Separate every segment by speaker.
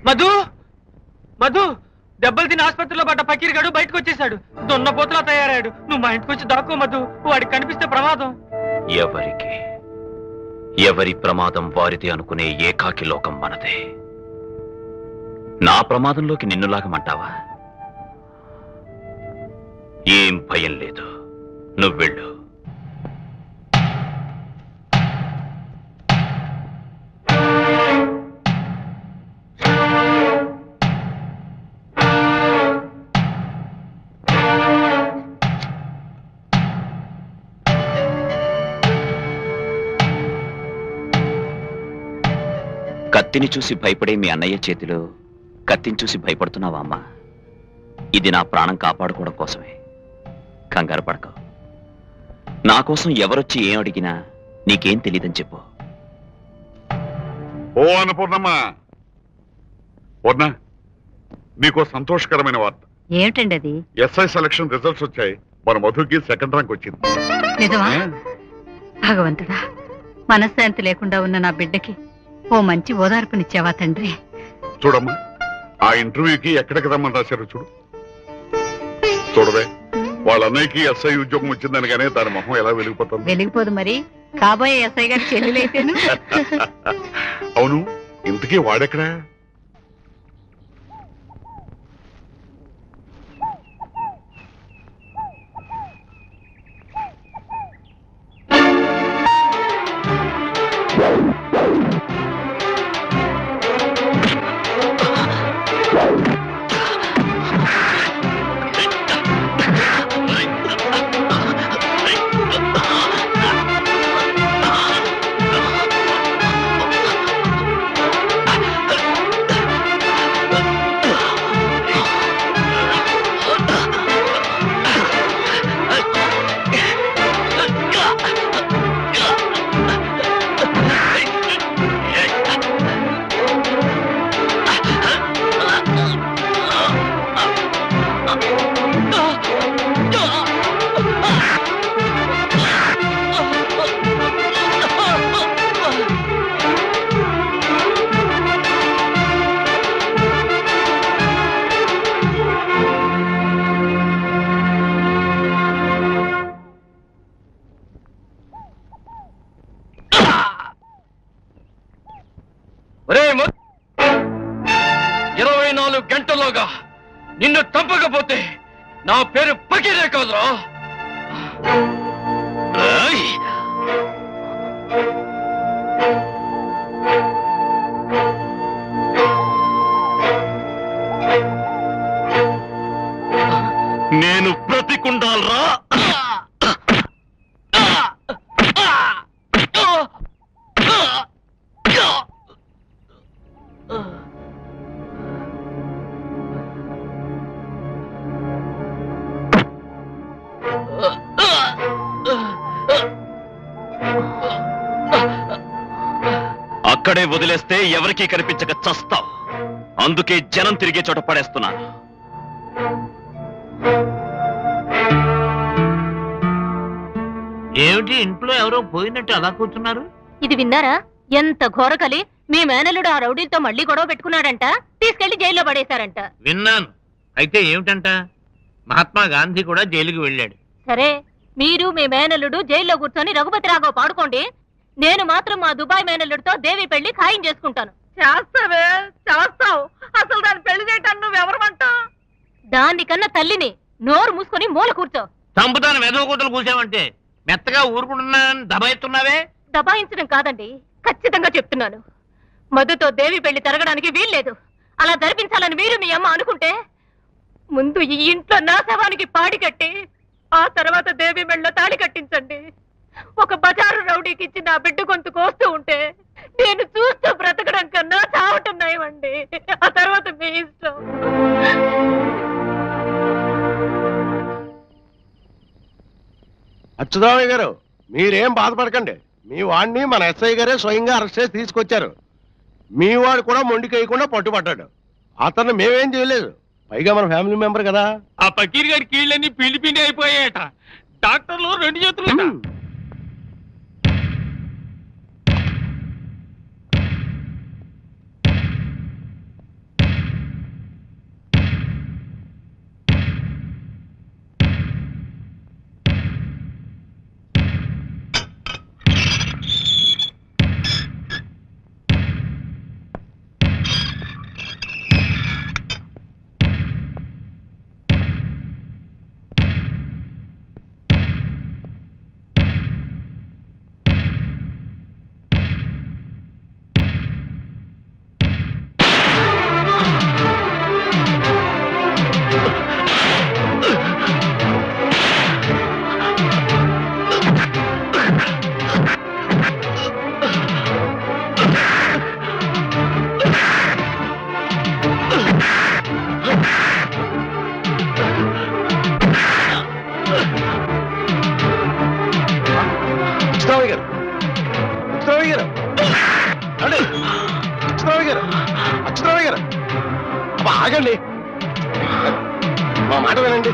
Speaker 1: మధు మధు దెబ్బలు తిని ఆసుపత్రిలో పడ్డ పకీర్ గడు బయటకు వచ్చేసాడు దున్నపోతులా తయారయ్యాడు నువ్వు మా ఇంటికి వచ్చి దాక్కో మధు వాడికి కనిపిస్తే ప్రమాదం
Speaker 2: ఎవరికి ఎవరి ప్రమాదం వారిది అనుకునే ఏకాకి లోకం మనదే నా ప్రమాదంలోకి నిన్ను లాగమంటావా ఏం భయం లేదు నువ్వెళ్ళు కత్తిని చూసి భయపడే మీ అన్నయ్య చేతిలో కత్తిని చూసి భయపడుతున్నావా అమ్మా ఇది నా ప్రాణం కాపాడుకోవడం కోసమే కంగారు పడక నా కోసం ఎవరొచ్చి ఏం అడిగినా నీకేం తెలియదని చెప్పు
Speaker 3: ఓ అన్నపూర్ణమ్మ పూర్ణ నీకో సంతోషకరమైన వార్త
Speaker 4: ఏమిటండి అది
Speaker 3: ఎస్ఐ సెలక్షన్ రిజల్ట్స్ వచ్చాయి మన మధుకి సెకండ్ ర్యాంక్ వచ్చింది
Speaker 4: నిజమా భగవంతుడా మనశ్శాంతి లేకుండా ఉన్న నా బిడ్డకి ఓ మంచి ఓదార్పునిచ్చావా తండ్రి
Speaker 3: చూడమ్మా ఆ ఇంటర్వ్యూకి ఎక్కడికి రమ్మని రాశారు చూడు చూడవే వాళ్ళ అన్నయ్యకి ఎస్ఐ ఉద్యోగం వచ్చిందనగానే దాని మొహం ఎలా వెలిగిపోతుంది
Speaker 4: వెలిగిపోదు మరి కాబోయే ఎస్ఐ గారి చెల్లెలైతేను
Speaker 3: అవును ఇంతకీ వాడెక్కడా
Speaker 1: ఒరే మ- ఇరవై నాలుగు గంటల్లోగా నిన్ను చంపకపోతే నా పేరు పకీరే కాదురా
Speaker 2: ఏయ్! నేను బ్రతికుండాలరా అక్కడే వదిలేస్తే ఎవరికీ కనిపించక చస్తావు అందుకే జనం తిరిగే చోట పడేస్తున్నాను
Speaker 5: ఏమిటి ఇంట్లో ఎవరో పోయినట్టు అలా కూర్చున్నారు
Speaker 6: ఇది విన్నారా ఎంత ఘోరకలి మీ మేనలుడు ఆ రౌడీలతో మళ్ళీ గొడవ పెట్టుకున్నాడంట తీసుకెళ్లి జైల్లో పడేశారంట
Speaker 5: విన్నాను అయితే ఏమిటంట మహాత్మా గాంధీ కూడా జైలుకి వెళ్ళాడు
Speaker 6: సరే మీరు మీ మేనల్లుడు జైల్లో కూర్చొని రఘుపతి రాఘవ్ పాడుకోండి నేను మాత్రం మా దుబాయ్ మేనల్లుడితో దేవి పెళ్లి ఖాయం చేసుకుంటాను
Speaker 4: చేస్తావే చేస్తావు అసలు దాన్ని పెళ్లి చేయటాన్ని నువ్వెవరమంటా
Speaker 6: దానికన్నా తల్లిని నోరు మూసుకొని మూల కూర్చో
Speaker 5: చంపుతాను వెదవ కూతురు కూసావంటే మెత్తగా ఊరుకుంటున్నానని దబాయిస్తున్నావే
Speaker 6: దబాయించడం కాదండి ఖచ్చితంగా చెప్తున్నాను మధుతో దేవి పెళ్లి జరగడానికి వీల్లేదు అలా జరిపించాలని మీరు మీ అమ్మ అనుకుంటే ముందు ఈ ఇంట్లో నా శవానికి పాడి కట్టి ఆ తర్వాత దేవి మెళ్ళలో తాళి కట్టించండి ఒక బజారు రౌడీకి ఇచ్చి నా బిడ్డ గొంతు కోస్తూ ఉంటే నేను చూస్తూ బ్రతకడం కన్నా చావటం నయమండి ఆ తర్వాత మీ ఇష్టం
Speaker 7: అచ్యుతరామయ్య గారు మీరేం బాధపడకండి మీ వాడిని మన ఎస్ఐ గారే స్వయంగా అరెస్ట్ చేసి తీసుకొచ్చారు మీ వాడు కూడా మొండికేయకుండా పట్టుబడ్డాడు అతన్ని మేమేం చేయలేదు పైగా మన ఫ్యామిలీ మెంబర్ కదా
Speaker 5: ఆ పకీర్ గారి కీళ్ళన్నీ పిండి పిండి అయిపోయాయట డాక్టర్లు రెండు చేతులు
Speaker 7: ఆగండి మా మాట వినండి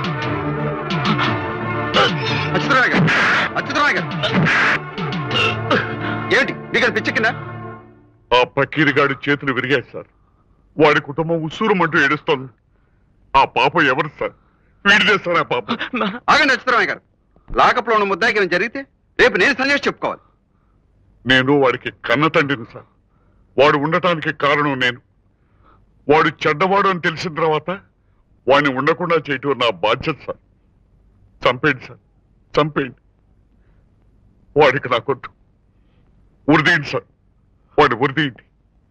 Speaker 8: అచ్యుతరాయ్ గారు అచ్యుతరాయ్ గారు ఏమిటి నీకు పిచ్చెక్కిందా
Speaker 3: ఆ పకీరిగాడి చేతులు విరిగాయి సార్ వాడి కుటుంబం ఉసూరుమంటూ ఏడుస్తోంది ఆ పాప ఎవరు సార్ వీడిదే సార్ ఆ పాప
Speaker 8: ఆగండి అచ్యుతరాయ్ గారు లాకప్లో ఉన్న ముద్దాయికి జరిగితే రేపు నేను సందేశం చెప్పుకోవాలి
Speaker 3: నేను వాడికి కన్న తండ్రిని సార్ వాడు ఉండటానికి కారణం నేను వాడు చెడ్డవాడు అని తెలిసిన తర్వాత వాడిని ఉండకుండా చేయటం నా బాధ్యత సార్ చంపేయండి సార్ చంపేయండి వాడికి నాకొద్దు ఉరిదీయండి సార్ వాడిని ఉరిదీయండి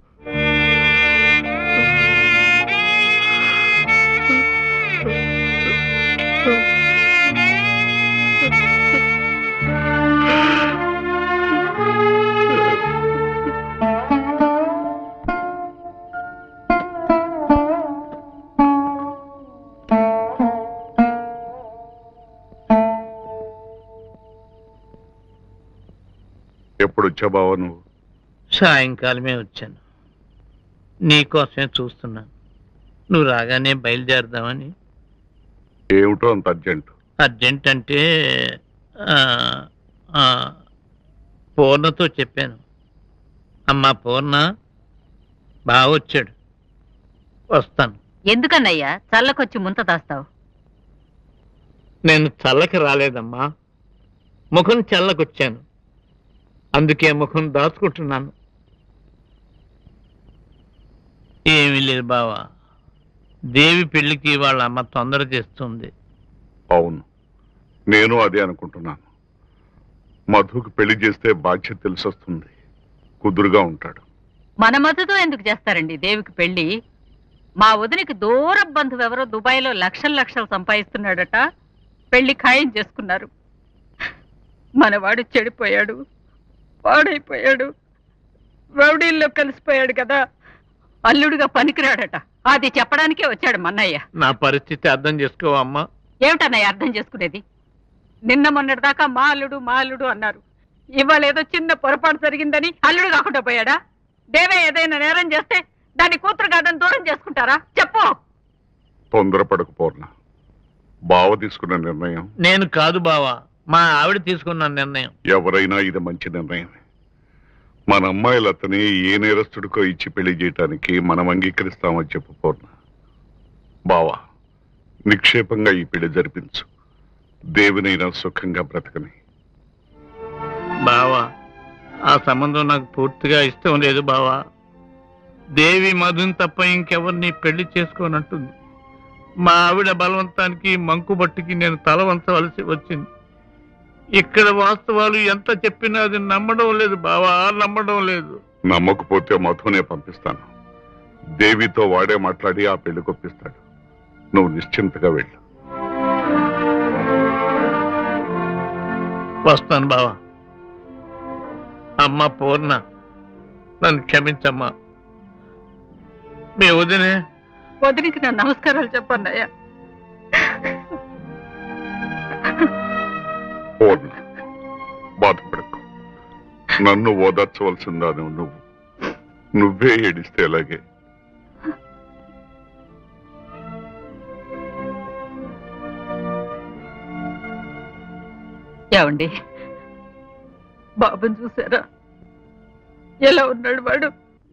Speaker 3: ఎప్పుడు వచ్చా బావా నువ్వు
Speaker 5: సాయంకాలమే వచ్చాను నీకోసమే చూస్తున్నాను నువ్వు రాగానే బయలుదేరదామని
Speaker 3: ఏమిటో అంత అర్జెంట్
Speaker 5: అర్జెంట్ అంటే ఆ, ఆ, పూర్ణతో చెప్పాను అమ్మా పూర్ణ బాగా వచ్చాడు వస్తాను
Speaker 4: ఎందుకన్నయ్యా చల్లకొచ్చి ముంత దాస్తావు
Speaker 5: నేను చల్లకి రాలేదమ్మా ముఖం చల్లకొచ్చాను అందుకే ముఖం దాచుకుంటున్నాను ఏమీ లేదు బావా దేవి పెళ్లికి వాళ్ళ అమ్మ తొందర చేస్తుంది
Speaker 3: అవును నేను అదే అనుకుంటున్నాను మధుకు పెళ్లి చేస్తే బాధ్యత తెలిసొస్తుంది కుదురుగా ఉంటాడు
Speaker 4: మన మద్దతు ఎందుకు చేస్తారండి దేవికి పెళ్లి మా వదినికి దూర బంధువు ఎవరో దుబాయ్లో లక్షలు లక్షలు సంపాదిస్తున్నాడట పెళ్లి ఖాయం చేసుకున్నారు మనవాడు చెడిపోయాడు పాడైపోయాడు రౌడీల్లో కలిసిపోయాడు కదా అల్లుడుగా పనికిరాడట అది చెప్పడానికే వచ్చాడు మన్నయ్య
Speaker 5: నా పరిస్థితి అర్థం చేసుకోవా అమ్మా
Speaker 4: ఏమిటన్నయ్య అర్థం చేసుకునేది నిన్న మొన్నటిదాకా మా అల్లుడు మా అల్లుడు అన్నారు ఇవాళ ఏదో చిన్న పొరపాటు జరిగిందని అల్లుడు కాకుండా పోయాడా దేవే ఏదైనా నేరం చేస్తే దాన్ని కూతురు కాదని దూరం చేసుకుంటారా చెప్పు
Speaker 3: తొందరపడకు పూర్ణ బావ తీసుకున్న నిర్ణయం
Speaker 5: నేను కాదు బావా మా ఆవిడ తీసుకున్న నిర్ణయం
Speaker 3: ఎవరైనా ఇది మంచి నిర్ణయమే మన అమ్మాయిలు అతని ఏ నేరస్తుడికో ఇచ్చి పెళ్లి చేయటానికి మనం అంగీకరిస్తామని చెప్పు పూర్ణ బావా నిక్షేపంగా ఈ పెళ్లి జరిపించు దేవినైనా సుఖంగా బ్రతకని
Speaker 5: బావా ఆ సంబంధం నాకు పూర్తిగా ఇష్టం లేదు బావా దేవి మధుని తప్ప ఇంకెవరిని పెళ్లి చేసుకోనంటుంది మా ఆవిడ బలవంతానికి మంకుబట్టికి నేను తల వంచవలసి వచ్చింది ఇక్కడ వాస్తవాలు ఎంత చెప్పినా అది నమ్మడం లేదు బావా నమ్మడం లేదు
Speaker 3: నమ్మకపోతే మధునే పంపిస్తాను దేవితో వాడే మాట్లాడి ఆ పెళ్లి కొప్పిస్తాడు నువ్వు నిశ్చింతగా వెళ్ళు
Speaker 5: వస్తాను బావా అమ్మ పూర్ణ నన్ను క్షమించమ్మా మీ వదినే
Speaker 4: వదినికి నా నమస్కారాలు చెప్పన్నయ్యా
Speaker 3: పూర్ణ బాధపడకు నన్ను ఓదార్చవలసిందా నువ్వు నువ్వే ఏడిస్తే ఎలాగే
Speaker 4: ఏమండి బాబుని చూసారా ఎలా ఉన్నాడు వాడు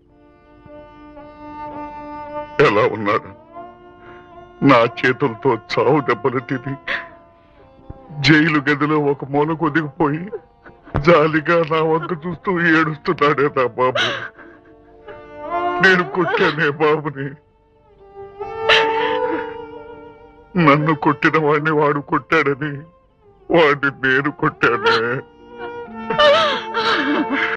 Speaker 3: ఎలా ఉన్నాడు నా చేతులతో చావు దెబ్బలు తిని జైలు గదిలో ఒక మూల కొదిగిపోయి జాలిగా నా వంక చూస్తూ ఏడుస్తున్నాడే నా బాబు నేను కొట్టానే బాబుని నన్ను కొట్టిన వాడిని వాడు కొట్టాడని వాడిని నేను కొట్టానే